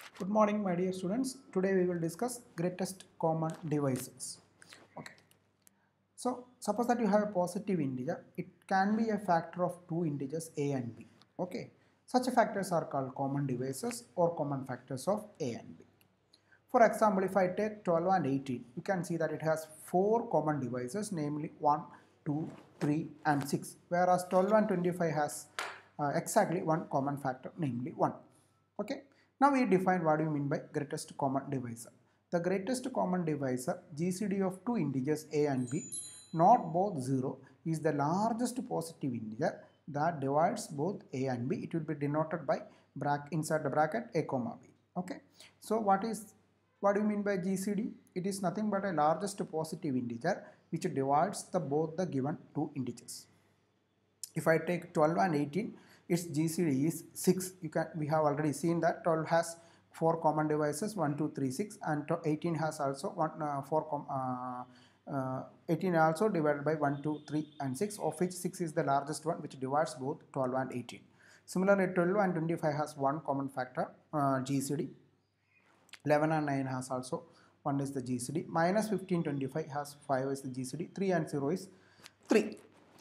Good morning, my dear students. Today we will discuss greatest common devices. Okay. So, suppose that you have a positive integer, it can be a factor of two integers a and b. Okay. Such factors are called common devices or common factors of a and b. For example, if I take 12 and 18, you can see that it has four common devices, namely 1, 2, 3, and 6, whereas 12 and 25 has uh, exactly one common factor, namely 1. Okay. Now we define what do you mean by greatest common divisor. The greatest common divisor, GCD of two integers a and b, not both 0, is the largest positive integer that divides both a and b. It will be denoted by bracket inside the bracket a comma b. Okay. So what is what do you mean by GCD? It is nothing but a largest positive integer which divides the both the given two integers. If I take 12 and 18, its GCD is 6. You can we have already seen that 12 has four common devices 1, 2, 3, 6 and 18 has also one uh, four com, uh, uh, 18 also divided by 1, 2, 3 and 6 of which 6 is the largest one which divides both 12 and 18. Similarly 12 and 25 has one common factor uh, GCD 11 and 9 has also 1 is the GCD minus 15 25 has 5 is the GCD 3 and 0 is 3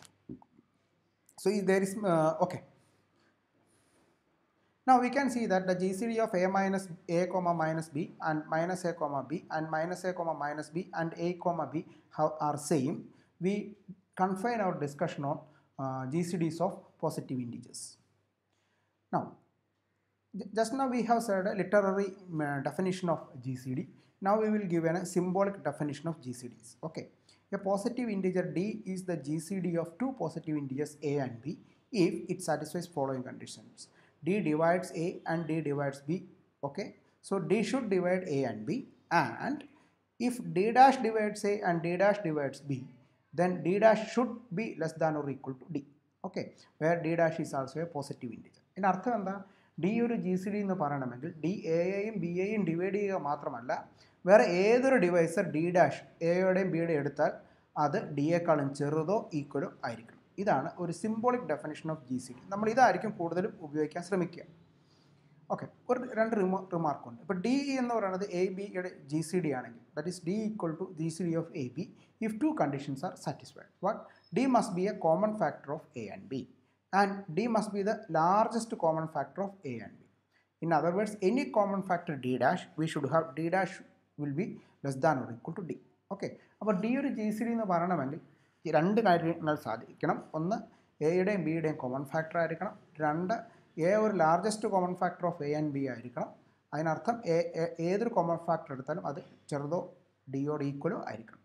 so if there is uh, okay now we can see that the GCD of a minus a comma minus b and minus a comma b and minus a comma minus b and a comma b have, are same we confine our discussion on uh, GCDs of positive integers now just now we have said a literary uh, definition of GCD. Now we will give an, a symbolic definition of GCDs. Okay. A positive integer d is the GCD of two positive integers a and b if it satisfies following conditions. d divides a and d divides b. Okay. So d should divide a and b and if d dash divides a and d dash divides b then d dash should be less than or equal to d. Okay. Where d dash is also a positive integer. In അർത്ഥം എന്താ D ഒരു G C D എന്ന് പറയണമെങ്കിൽ D എയെയും B എയും divide ചെയ്യുക മാത്രമല്ല വേറെ ഏതൊരു ഡിവൈസർ ഡി ഡാഷ് എയുടെയും ബിയുടെയും എടുത്താൽ അത് ഡിയേക്കാളും ചെറുതോ ഈക്വലോ ആയിരിക്കണം ഇതാണ് ഒരു symbolic definition of G C D നമ്മൾ ഇതായിരിക്കും കൂടുതലും ഉപയോഗിക്കാൻ ശ്രമിക്കുക ഓക്കെ ഒരു രണ്ട് റിമോ റിമാർക്കുണ്ട് ഇപ്പോൾ ഡി എന്ന് പറയുന്നത് എ ബിയുടെ ജി സി ഡി ആണെങ്കിൽ that is D equal to G C D of A B if two conditions are satisfied what D must be a common factor of A and B and d must be the largest common factor of a and b. In other words, any common factor d dash, we should have d dash will be less than or equal to d. Okay അപ്പോൾ D ഒരു G C D എന്ന് പറയണമെങ്കിൽ ഈ രണ്ട് കാര്യങ്ങൾ സാധിക്കണം ഒന്ന് എയുടെയും ബിയുടെയും കോമൺ ഫാക്ടർ ആയിരിക്കണം രണ്ട് എ ഒരു largest common factor of A and B ആയിരിക്കണം അതിനർത്ഥം എ ഏതൊരു കോമൺ ഫാക്ടർ എടുത്താലും അത് ചെറുതോ ഡിയോട് ഈക്വലോ ആയിരിക്കണം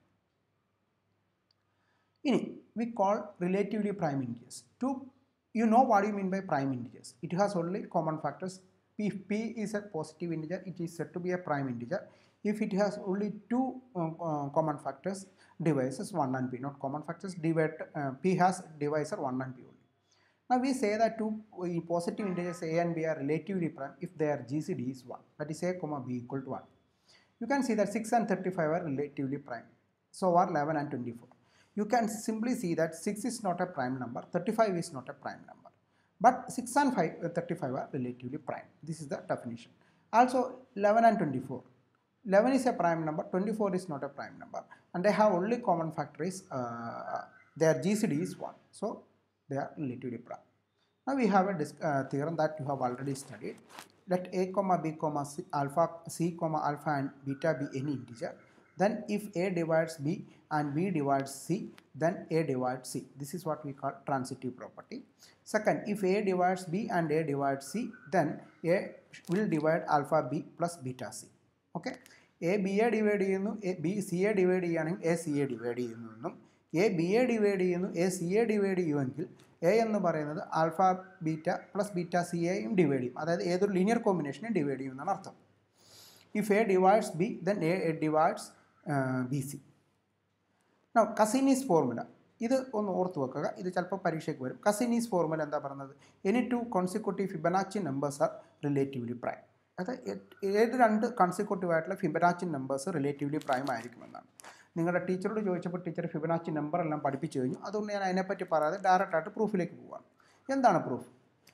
ഇനി we call relatively prime integers to you know what you mean by prime integers. It has only common factors. If p is a positive integer, it is said to be a prime integer. If it has only two uh, uh, common factors, divisors 1 and p, not common factors, divide, uh, p has divisor 1 and p only. Now we say that two uh, positive integers a and b are relatively prime if their GCD is 1, that is a comma b equal to 1. You can see that 6 and 35 are relatively prime. So are 11 and 24 you can simply see that 6 is not a prime number, 35 is not a prime number. But 6 and 5, uh, 35 are relatively prime. This is the definition. Also 11 and 24. 11 is a prime number, 24 is not a prime number. And they have only common factor is uh, their GCD is 1. So they are relatively prime. Now we have a uh, theorem that you have already studied. Let a comma b comma c, alpha c comma alpha and beta be any integer then if a divides b and b divides c then a divides c this is what we call transitive property second if a divides b and a divides c then a will divide alpha b plus beta c okay A B A divide ചെയ്യുന്നു A B C A divide ചെയ്യുകയാണെങ്കിൽ A C A divide ചെയ്യുന്നു എന്നും A B A divide ചെയ്യുന്നു A C A divide ചെയ്യുമെങ്കിൽ A എന്ന് പറയുന്നത് alpha beta plus beta C എയും divide ചെയ്യും അതായത് ഏതൊരു ലീനിയർ കോമ്പിനേഷനെ ഡിവൈഡ് ചെയ്യുമെന്നാണ് അർത്ഥം if A divides B then A divides B C no Cassini's formula ഇത് ഒന്ന് ഓർത്ത് വെക്കുക ഇത് ചിലപ്പോൾ പരീക്ഷയ്ക്ക് വരും കസിനീസ് ഫോർമുല എന്താ പറയുന്നത് any two consecutive Fibonacci numbers are relatively prime അതായത് ഏത് രണ്ട് കൺസിക്യൂട്ടീവ് ആയിട്ടുള്ള ഫിബനാച്ചി നമ്പേഴ്സ് റിലേറ്റീവ്ലി പ്രൈം ആയിരിക്കുമെന്നാണ് നിങ്ങളുടെ ടീച്ചറോട് ചോദിച്ചപ്പോൾ ടീച്ചർ ഫിബനാച്ചി നമ്പർ എല്ലാം പഠിപ്പിച്ചു കഴിഞ്ഞു അതുകൊണ്ട് ഞാൻ അതിനെപ്പറ്റി പറയാതെ ഡയറക്റ്റായിട്ട് പ്രൂഫിലേക്ക് പോവാണ് എന്താണ് പ്രൂഫ്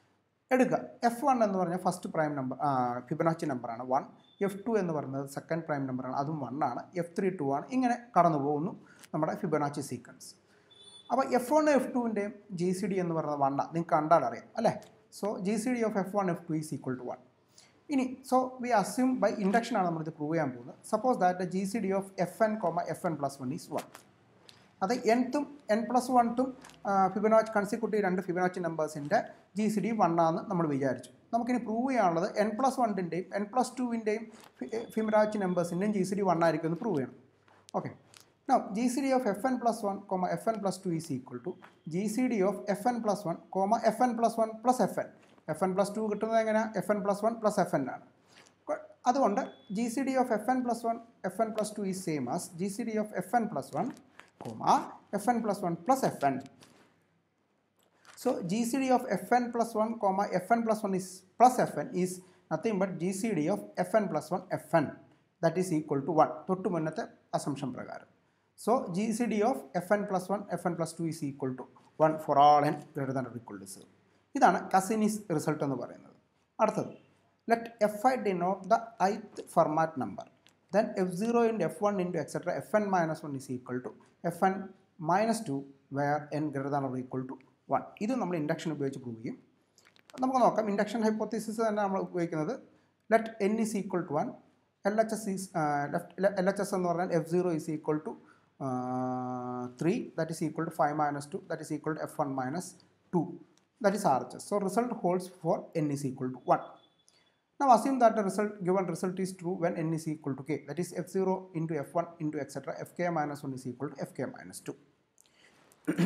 എടുക്കുക എഫ് വൺ എന്ന് പറഞ്ഞാൽ ഫസ്റ്റ് പ്രൈം നമ്പർ ഫിബനാച്ചി നമ്പറാണ് വൺ എഫ് ടു എന്ന് പറയുന്നത് സെക്കൻഡ് പ്രൈം നമ്പറാണ് അതും വൺ ആണ് എഫ് ത്രീ ടു ആണ് ഇങ്ങനെ കടന്നു പോകുന്നു നമ്മുടെ ഫിബനാച്ചി സീക്വൻസ് അപ്പോൾ എഫ് വൺ എഫ് ടുവിൻ്റെയും ജി സി ഡി എന്ന് പറയുന്നത് വണ്ണ നിങ്ങൾക്ക് കണ്ടാൽ അറിയാം അല്ലേ so G C D of F one F two is equal to one ഇനി സോ വി അസ്യൂം ബൈ ഇൻഡക്ഷനാണ് നമ്മളിത് പ്രൂവ് ചെയ്യാൻ പോകുന്നത് suppose that G C D of F N comma F N plus one is one അത് എൻത്തും N plus വൺത്തും Fibonacci consecutive രണ്ട് Fibonacci നമ്പേഴ്സിൻ്റെ ജി സി ഡി വണ്ണാന്ന് നമ്മൾ വിചാരിച്ചു നമുക്കിനി പ്രൂവ് ചെയ്യാനുള്ളത് എൻ പ്ലസ് വണ്ണിൻ്റെയും എൻ പ്ലസ് ടുവിൻ്റെയും ഫിബനാച്ചി നമ്പേഴ്സിൻ്റെയും ജി സി ഡി വൺ ആയിരിക്കും എന്ന് പ്രൂവ് ചെയ്യണം okay Now, GCD of fn plus 1, comma fn plus 2 is equal to GCD of fn plus 1, comma fn plus 1 plus fn. fn plus 2 കിട്ടുന്നത് എങ്ങനെ fn plus 1 plus fn ആണ് അതുകൊണ്ട് G C D of F N plus one F N plus two is same as G C D of F N plus one comma F N plus one plus F N So GCD of Fn plus 1 comma Fn plus 1 is plus Fn is nothing but GCD of Fn plus 1 Fn that is equal to 1 തൊട്ട് മുന്നത്തെ assumption പ്രകാരം so G C D of F N plus one F N plus two is equal to one for all N greater than equal to zero ഇതാണ് Cassini's result എന്ന് പറയുന്നത് അടുത്തത് let F I denote the ith Fermat number then F zero into F one into etcetera F N minus one is equal to F N minus two where N greater than equal to one ഇത് നമ്മൾ induction ഉപയോഗിച്ച് prove ചെയ്യും നമുക്ക് നോക്കാം induction hypothesis തന്നെ നമ്മൾ ഉപയോഗിക്കുന്നത് let N is equal to one L H S is left L H S എന്ന് പറഞ്ഞാൽ F zero is equal to three that is equal to five minus two that is equal to F one minus two that is R H S so result holds for N is equal to one Now assume that the result given result is true when n is equal to k. That is f0 into f1 into etc. fk minus 1 is equal to fk minus 2.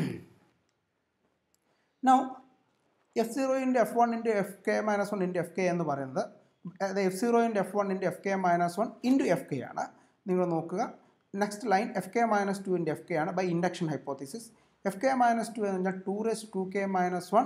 Now f0 into f1 into fk minus 1 into fk എന്ന് പറയുന്നത് അത് F zero into F one into F K minus one into F K ആണ് നിങ്ങൾ നോക്കുക next line F K minus two into F K ആണ് by induction hypothesis F K minus two എന്ന് പറഞ്ഞാൽ two raise to K minus one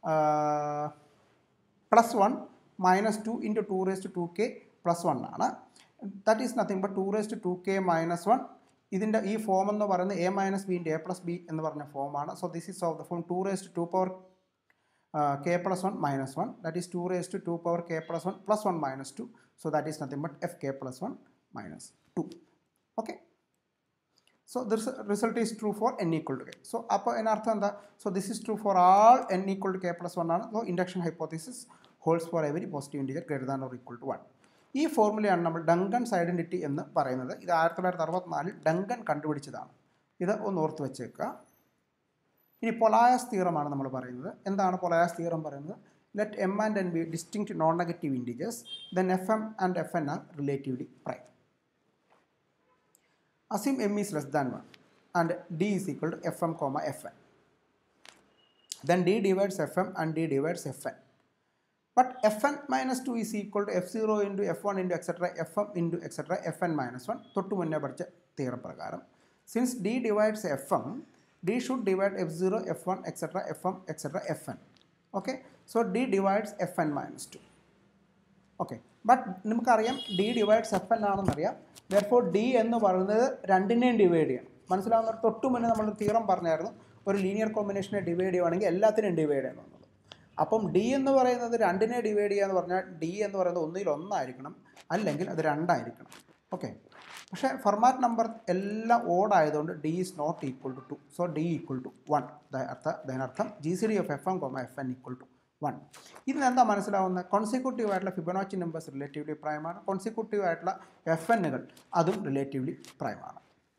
plus one minus two into two raise to two K plus one ആണ് that is nothing but two raise to two K minus one ഇതിൻ്റെ ഈ form എന്ന് പറയുന്നത് A minus B into A plus B എന്ന് പറഞ്ഞ ഫോമാണ് so this is of the form two raise to two power K plus one minus one that is two raise to two power K plus one plus one minus two so that is nothing but F K plus one minus two okay so this result is true for N equal to K so അപ്പോൾ അതിനർത്ഥം എന്താ so this is true for all N equal to K plus one ആണ് so induction hypothesis holds for every positive integer greater than or equal to one ഈ ഫോർമുലയാണ് നമ്മൾ ഡങ്കൺസ് identity എന്ന് പറയുന്നത് ഇത് ആയിരത്തി തൊള്ളായിരത്തി അറുപത്തിനാലിൽ ഡങ്കൻ കണ്ടുപിടിച്ചതാണ് ഇത് ഒന്ന് ഓർത്ത് വെച്ചേക്കുക ഇനി പൊളായസ് തീറമാണ് നമ്മൾ പറയുന്നത് എന്താണ് പൊളായസ് തീറം പറയുന്നത് let M and N be distinct non negative integers then F M and F N are relatively prime assume m is less than 1 and d is equal to fm comma fn then d divides fm and d divides fn but fn minus 2 is equal to f0 into f1 into etc fm into etc fn minus 1 തൊട്ട് മുന്നേ പഠിച്ച theorem പ്രകാരം since d divides fm d should divide f0 f1 etc fm etc fn okay so d divides fn minus 2 okay but നമുക്കറിയാം D divides F N ആണെന്നറിയാം therefore D എന്ന് പറയുന്നത് രണ്ടിനെയും divide ചെയ്യണം മനസ്സിലാവുന്ന തൊട്ട് മുന്നേ നമ്മൾ തീറം പറഞ്ഞായിരുന്നു ഒരു ലീനിയർ കോമ്പിനേഷനെ ഡിവൈഡ് ചെയ്യുവാണെങ്കിൽ എല്ലാത്തിനെയും ഡിവൈഡ് ചെയ്യണം എന്നുള്ളത് അപ്പം ഡി എന്ന് പറയുന്നത് രണ്ടിനെ ഡിവൈഡ് ചെയ്യുക എന്ന് പറഞ്ഞാൽ ഡി എന്ന് പറയുന്നത് ഒന്നിൽ ഒന്നായിരിക്കണം അല്ലെങ്കിൽ അത് രണ്ടായിരിക്കണം ഓക്കെ പക്ഷേ ഫർമാറ്റ് നമ്പർ എല്ലാം ഓഡ് ആയതുകൊണ്ട് D is not equal to two so D equal to one അർത്ഥ അതിനർത്ഥം G C D of F M comma F N equal to one ഇതിന് എന്താ മനസ്സിലാവുന്നത് കോൺസിക്യൂട്ടീവ് ആയിട്ടുള്ള ഫിബനോച്ചി നമ്പേഴ്സ് റിലേറ്റീവ്ലി പ്രൈമാണ് കോൺസിക്യൂട്ടീവ് ആയിട്ടുള്ള എഫ് എന്നുകൾ അതും റിലേറ്റീവ്ലി പ്രൈമാണ്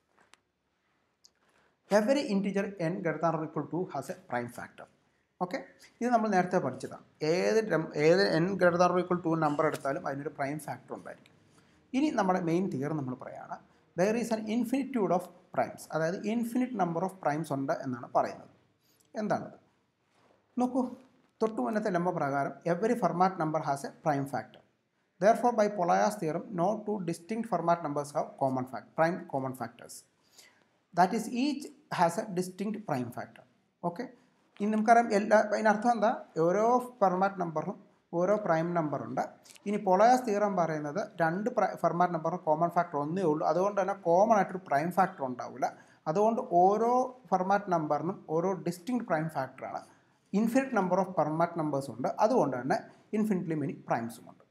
every integer N greater equal to has a prime factor okay ഇത് നമ്മൾ നേരത്തെ പഠിച്ചതാണ് ഏത് നം- ഏത് N greater equal to number എടുത്താലും അതിനൊരു പ്രൈം ഫാക്ടർ ഉണ്ടായിരിക്കും ഇനി നമ്മുടെ മെയിൻ തിയർ നമ്മൾ പറയുകയാണ് there is an infinitude of primes അതായത് ഇൻഫിനിറ്റ് നമ്പർ ഓഫ് പ്രൈംസ് ഉണ്ട് എന്നാണ് പറയുന്നത് എന്താണത് നോക്കൂ തൊട്ടു മുന്നത്തെ ലംബ പ്രകാരം every Fermat number has a prime factor therefore by Polya's theorem no two distinct Fermat numbers have common fact prime common factors that is each has a distinct prime factor okay ഇനി നമുക്കറിയാം എല്ലാ അതിനർത്ഥം എന്താ ഓരോ ഫർമാറ്റ് നമ്പറും ഓരോ prime നമ്പറുണ്ട് ഇനി പൊളയാസ് theorem പറയുന്നത് രണ്ട് ഫർമാറ്റ് നമ്പറും കോമൺ ഫാക്ടർ ഒന്നേ ഉള്ളൂ അതുകൊണ്ട് തന്നെ കോമൺ ആയിട്ടൊരു പ്രൈം ഫാക്ടർ ഉണ്ടാവില്ല അതുകൊണ്ട് ഓരോ ഫർമാറ്റ് നമ്പറിനും ഓരോ ഡിസ്റ്റിങ് പ്രൈം ഫാക്ടറാണ് infinite number of permanent numbers ഉണ്ട് അതുകൊണ്ട് തന്നെ ഇൻഫിനിറ്റ്ലി മെനി പ്രൈംസും ഉണ്ട്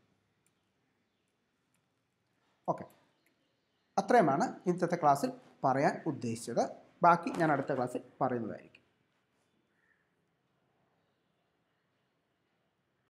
ഓക്കെ അത്രയുമാണ് ഇന്നത്തെ ക്ലാസ്സിൽ പറയാൻ ഉദ്ദേശിച്ചത് ബാക്കി ഞാൻ അടുത്ത ക്ലാസ്സിൽ പറയുന്നതായിരിക്കും